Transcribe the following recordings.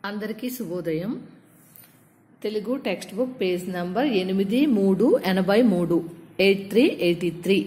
అందరికీ శుభోదయం Telugu text book page number ఎనిమిది మూడు ఎనభై మూడు ఎయిట్ త్రీ ఎయిటీ త్రీ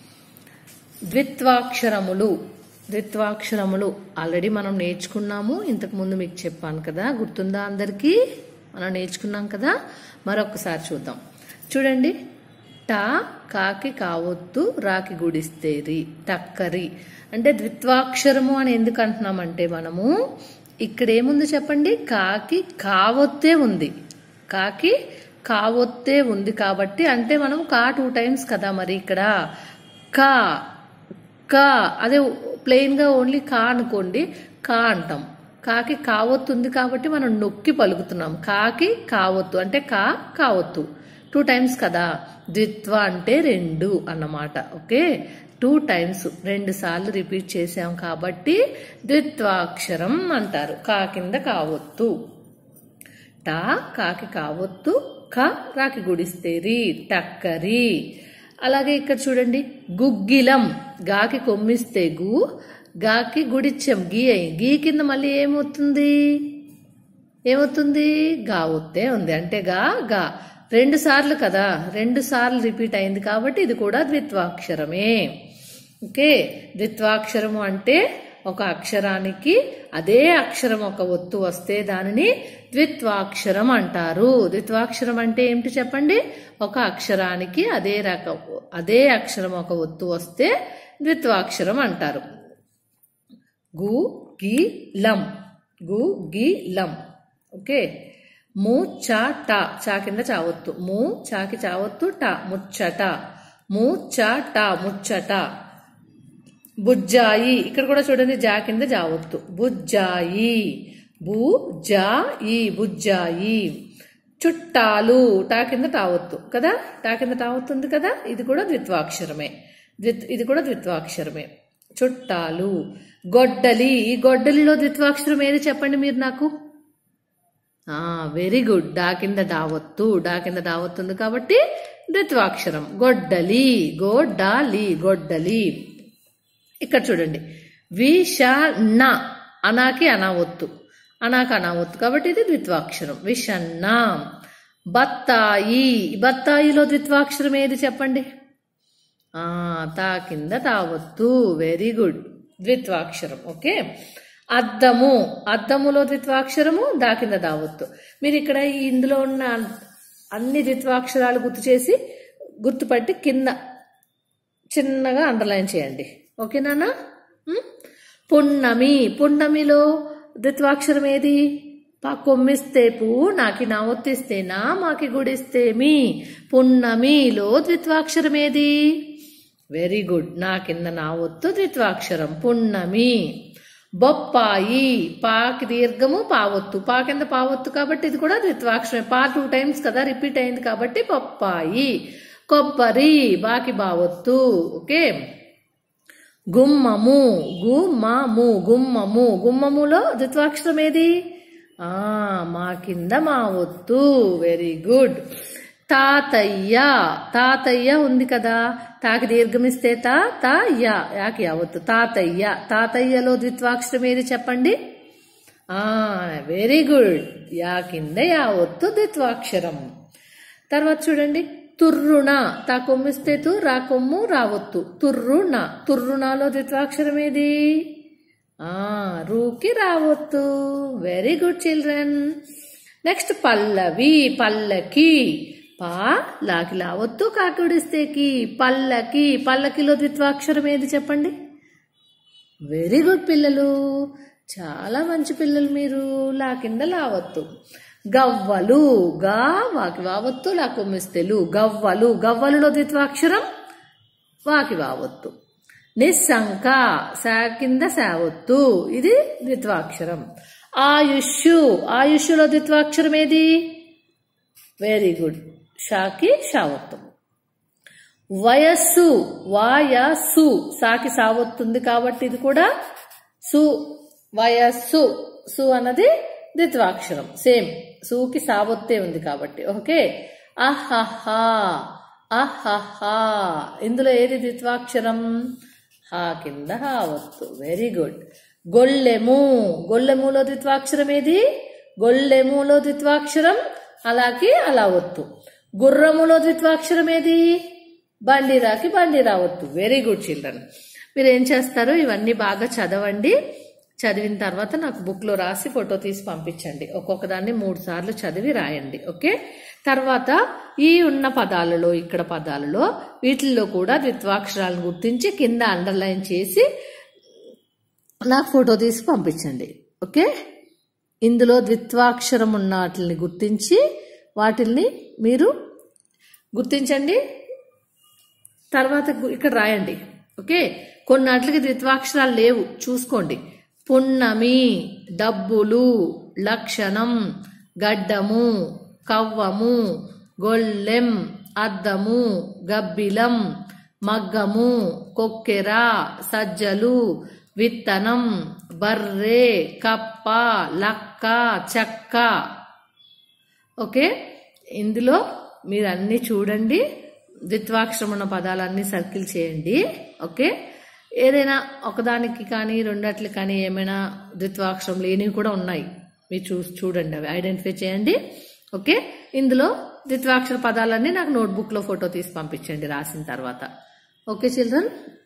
ద్విత్వాక్షరములు ద్విత్వాక్షరములు ఆల్రెడీ మనం నేర్చుకున్నాము ఇంతకు ముందు మీకు చెప్పాను కదా గుర్తుందా అందరికీ మనం నేర్చుకున్నాం కదా మరొకసారి చూద్దాం చూడండి టా కాకి కావొత్తు రాకి గుడిస్తేరి టక్కరి అంటే ద్విత్వాక్షరము అని ఎందుకు అంటున్నామంటే మనము ఇక్కడ ఏముంది చెప్పండి కాకి కావొత్తే ఉంది కాకి కావొత్తే ఉంది కాబట్టి అంటే మనం కా టూ టైమ్స్ కదా మరి ఇక్కడ కా కా అదే ప్లెయిన్ గా ఓన్లీ కా అనుకోండి కా అంటాం కాకి కావొత్తు ఉంది కాబట్టి మనం నొక్కి పలుకుతున్నాం కాకి కావొత్తు అంటే కా కావొత్తు టూ టైమ్స్ కదా ద్విత్వ అంటే రెండు అన్నమాట ఓకే టూ టైమ్స్ రెండు సార్లు రిపీట్ చేసాం కాబట్టి ద్విత్వాక్షరం అంటారు కా కింద కావొత్తు టా కాకి కావొత్తు క రాకి గుడిస్తేరి టక్కరి అలాగే ఇక్కడ చూడండి గుగ్గిలం గాకి కొమ్మిస్తే గు గాకి గుడిచ్చాం గీ అయి గీ కింద మళ్ళీ ఏమవుతుంది ఏమవుతుంది గా ఒత్తే ఉంది అంటే గా గా రెండు సార్లు కదా రెండు సార్లు రిపీట్ అయింది కాబట్టి ఇది కూడా ద్విత్వాక్షరమే ఓకే ద్విత్వాక్షరము అంటే ఒక అక్షరానికి అదే అక్షరం ఒక ఒత్తు వస్తే దానిని ద్విత్వాక్షరం అంటారు ద్విత్వాక్షరం అంటే ఏమిటి చెప్పండి ఒక అక్షరానికి అదే రక అదే అక్షరం ఒక ఒత్తు వస్తే ద్విత్వాక్షరం అంటారు గు గి లం గు గి లం ఓకే ము చా టా చా కింద చావొత్తు ము చాకి చావొత్తు టా ముచ్చట ము చా టా ముచ్చట బుజ్జాయి ఇక్కడ కూడా చూడండి జా కింద జావొత్తు బుజ్జాయి బు జా ఈ బుజ్జాయి చుట్టాలు టా కింద టావొత్తు కదా టా కింద టావొత్తుంది కదా ఇది కూడా ద్విత్వాక్షరమే ద్విత్ ఇది కూడా ద్విత్వాక్షరమే చుట్టాలు గొడ్డలి ఈ గొడ్డలిలో ద్విత్వాక్షరం ఏది చెప్పండి మీరు నాకు వెరీ గుడ్ డా కింద డావొత్తు డా కింద డావొత్తుంది కాబట్టి ద్విత్వాక్షరం గొడ్డలి గోడ్డాలి గొడ్డలి ఇక్కడ చూడండి విష న అనాకి అనావొత్తు అనాకి అనావొత్తు కాబట్టి ఇది ద్విత్వాక్షరం విషన్న బత్తాయి బత్తాయిలో ద్విత్వాక్షరం ఏది చెప్పండి ఆ తా కింద తావొత్తు వెరీ గుడ్ ద్విత్వాక్షరం ఓకే అద్దము అద్దములో ద్విత్వాక్షరము దా కింద దావొత్తు మీరు ఇక్కడ ఇందులో ఉన్న అన్ని ద్విత్వాక్షరాలు గుర్తు చేసి గుర్తుపట్టి కింద చిన్నగా అండర్లైన్ చేయండి ఓకేనా పున్నమి పున్నమిలో ద్విత్వాక్షరం ఏది పా కొమ్మిస్తే పూ నాకి నా ఒత్తిస్తే నా మాకి గుడిస్తే మీ పున్నమిలో ద్విత్వాక్షరం ఏది వెరీ గుడ్ నా కింద నా ఒత్తు ద్విత్వాక్షరం పున్నమి బొప్పాయి పాకి దీర్ఘము పావొత్తు పా కింద పావొత్తు కాబట్టి ఇది కూడా ద్విత్వాక్షరమే పా టూ టైమ్స్ కదా రిపీట్ అయింది కాబట్టి బొప్పాయి కొబ్బరి బాకి బావొత్తు ఓకే గుమ్మము గుమ్మము గుమ్మము గుమ్మములో ద్విత్వాక్షరం ఏది ఆ మా కింద మా ఒత్తు వెరీ గుడ్ తాతయ్య తాతయ్య ఉంది కదా తాకి దీర్ఘమిస్తే తా తా యా యాకి యావత్తు తాతయ్య తాతయ్యలో ద్విత్వాక్షరం ఏది చెప్పండి ఆ వెరీ గుడ్ యా కింద యావత్తు ద్విత్వాక్షరం తర్వాత చూడండి తుర్రుణ తా కొమ్మిస్తే తు రా కొమ్ము రావొత్తు తుర్రుణ తుర్రుణలో ద్విత్వాక్షరం ఏది ఆ రూకి రావొత్తు వెరీ గుడ్ చిల్డ్రన్ నెక్స్ట్ పల్లవి పల్లకి పా లాకి లావొత్తు కాకుడిస్తేకి పల్లకి పల్లకిలో ద్విత్వాక్షరం ఏది చెప్పండి వెరీ గుడ్ పిల్లలు చాలా మంచి పిల్లలు మీరు లా కింద లావొత్తు గవ్వలు గా వాకి వావత్తు లా కొమ్మిస్తేలు గవ్వలు గవ్వలులో ద్విత్వాక్షరం వాకి వావత్తు నిస్సంక సా కింద సావొత్తు ఇది ద్విత్వాక్షరం ఆయుష్ ఆయుష్లో ద్విత్వాక్షరం ఏది వెరీ గుడ్ షాకి షావత్తు వయస్సు వాయస్సు సాకి సావొత్తుంది కాబట్టి ఇది కూడా సు వయస్సు సు అన్నది ద్విత్వాక్షరం సేమ్ సూకి సావొత్తే ఉంది కాబట్టి ఓకే అహహా అహహా ఇందులో ఏది ద్విత్వాక్షరం హా కింద హావత్తు వెరీ గుడ్ గొల్లెము గొల్లెములో ద్విత్వాక్షరం ఏది గొల్లెములో ద్విత్వాక్షరం అలాగే అలా ఒత్తు గుర్రములో ద్విత్వాక్షరం ఏది బండిరాకి బండిరా ఒత్తు వెరీ గుడ్ చిల్డ్రన్ మీరు ఏం చేస్తారు ఇవన్నీ బాగా చదవండి చదివిన తర్వాత నాకు బుక్లో రాసి ఫోటో తీసి పంపించండి ఒక్కొక్క దాన్ని మూడు సార్లు చదివి రాయండి ఓకే తర్వాత ఈ ఉన్న పదాలలో ఇక్కడ పదాలలో వీటిల్లో కూడా ద్విత్వాక్షరాలను గుర్తించి కింద అండర్లైన్ చేసి నాకు ఫోటో తీసి పంపించండి ఓకే ఇందులో ద్విత్వాక్షరం ఉన్న వాటిని గుర్తించి వాటిల్ని మీరు గుర్తించండి తర్వాత గు- ఇక్కడ రాయండి ఓకే కొన్నాట్లకి ద్విత్వాక్షరాలు లేవు చూసుకోండి పున్నమి డబ్బులు లక్షణం గడ్డము కవ్వము గొల్లెం అద్దము గబ్బిలం మగ్గము కొక్కెర సజ్జలు విత్తనం బర్రె కప్ప లక్క చెక్క ఓకే ఇందులో మీరు అన్ని చూడండి ద్విత్వాక్షరమున్న పదాలన్నీ సర్కిల్ చేయండి ఓకే ఏదైనా ఒకదానికి కానీ రెండట్లు కానీ ఏమైనా ద్విత్వాక్షరం లేనివి కూడా ఉన్నాయి మీరు చూ చూడండి అవి ఐడెంటిఫై చేయండి ఓకే ఇందులో ద్విత్వాక్షర పదాలన్నీ నాకు నోట్బుక్లో ఫోటో తీసి పంపించండి రాసిన తర్వాత ఓకే చిల్డ్రన్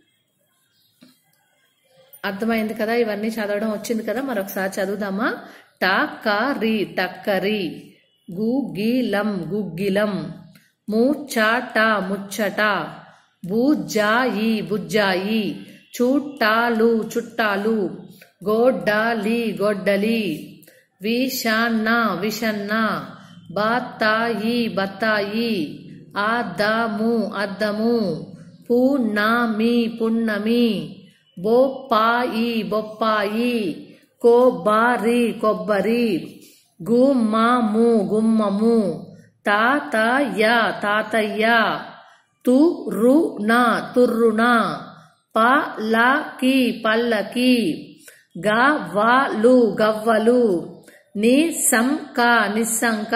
అర్థమైంది కదా ఇవన్నీ చదవడం వచ్చింది కదా మరొకసారి చదువుదామా టాకరి టక్కరి గుగిలం గుగ్గిలం ముచ్చట ముచ్చట బుజ్జాయి బుజ్జాయి చుట్టాలు చుట్టాలు గొడ్డలి గొడ్డలి విషన్న విషన్న బత్తాయి బత్తాయి అద్దము అద్దము పున్నమి పున్నమి బొప్పాయి బొప్పాయి కొబ్బరి కొబ్బరి గుమ్మము గుమ్మము తాతయ్య తాతయ్య తుర్రున తుర్రున పల్లకి పల్లకి గవ్వలు గవ్వలు నిశంక నిశంక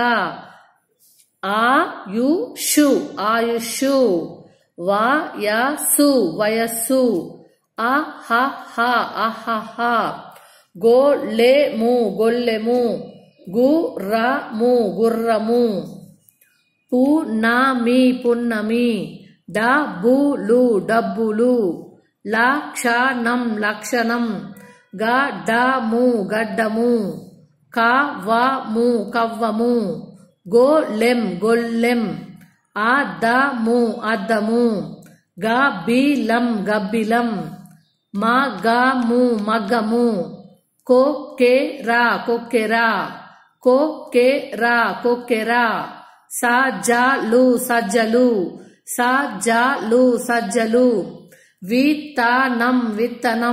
ఆయుషు ఆయుషు వయస్సు వయస్సు అహహ అహహ గోళ్ళెము గొల్లెము గుర్రము గుర్రము పున్నమి పున్నమి డబ్బులు డబ్బులు లక్షణం లక్షణం గడ్డము గడ్డము కవ్వము కవ్వము గోలెం గొల్లెం అద్దము అద్దము గబ్బిలం గబ్బిలం మగము మగము కొక్కెరా కొక్కెరా కొక్కెరా కొక్కెరా సజ్జలు సజ్జలు సజ్జలు సజ్జలు విత్తనం విత్తనం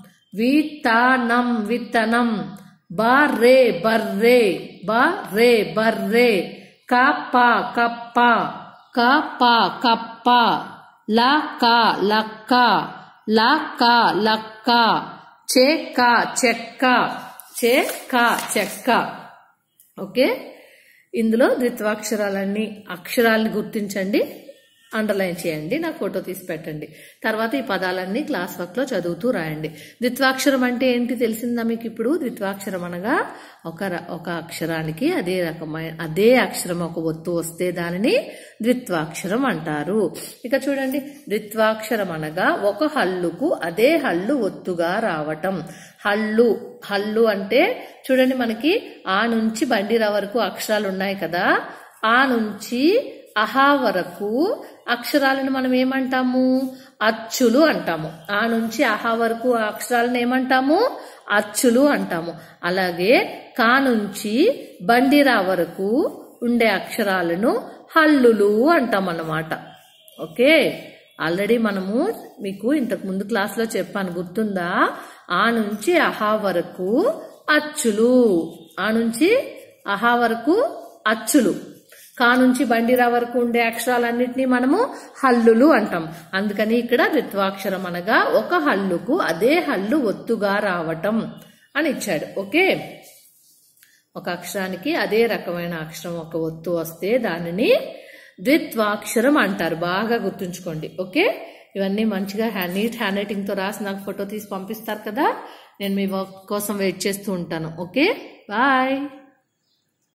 విత్తనం విత్తనం బర్రె బర్రె బర్రె బర్రె కప్ప కప్ప కప్ప కప్ప లక్క లక్క లక్క లక్క చెక్క చెక్క చెక్క చెక్క ఓకే ఇందులో ద్విత్వాక్షరాలన్నీ అక్షరాలను గుర్తించండి అండర్లైన్ చేయండి నాకు ఫోటో తీసి పెట్టండి తర్వాత ఈ పదాలన్నీ క్లాస్ వర్క్ లో చదువుతూ రాయండి ద్విత్వాక్షరం అంటే ఏంటి తెలిసిందా మీకు ఇప్పుడు ద్విత్వాక్షరం అనగా ఒక ర- ఒక అక్షరానికి అదే రకమైన అదే అక్షరం ఒక ఒత్తు వస్తే దానిని ద్విత్వాక్షరం అంటారు ఇక చూడండి ద్విత్వాక్షరం అనగా ఒక హల్లుకు అదే హల్లు ఒత్తుగా రావటం హల్లు హల్లు అంటే చూడండి మనకి ఆ నుంచి బండిరా వరకు అక్షరాలు ఉన్నాయి కదా ఆ నుంచి అహా వరకు అక్షరాలను మనం ఏమంటాము అచ్చులు అంటాము ఆ నుంచి అహా వరకు ఆ అక్షరాలను ఏమంటాము అచ్చులు అంటాము అలాగే కా నుంచి బండిరా వరకు ఉండే అక్షరాలను హల్లులు అంటాం అన్నమాట ఓకే ఆల్రెడీ మనము మీకు ఇంతకు ముందు క్లాస్లో చెప్పాను గుర్తుందా ఆ నుంచి అహా వరకు అచ్చులు ఆ నుంచి అహా వరకు అచ్చులు కా నుంచి బండిరా వరకు ఉండే అక్షరాలన్నిటినీ మనము హల్లులు అంటాం అందుకని ఇక్కడ ద్విత్వాక్షరం అనగా ఒక హల్లుకు అదే హల్లు ఒత్తుగా రావటం అని ఇచ్చాడు ఓకే ఒక అక్షరానికి అదే రకమైన అక్షరం ఒక ఒత్తు వస్తే దానిని ద్విత్వాక్షరం అంటారు బాగా గుర్తుంచుకోండి ఓకే ఇవన్నీ మంచిగా హ్యాండ్ నీట్ హ్యాండ్ రైటింగ్తో రాసి నాకు ఫోటో తీసి పంపిస్తారు కదా నేను మీ వర్క్ కోసం వెయిట్ చేస్తూ ఉంటాను ఓకే బాయ్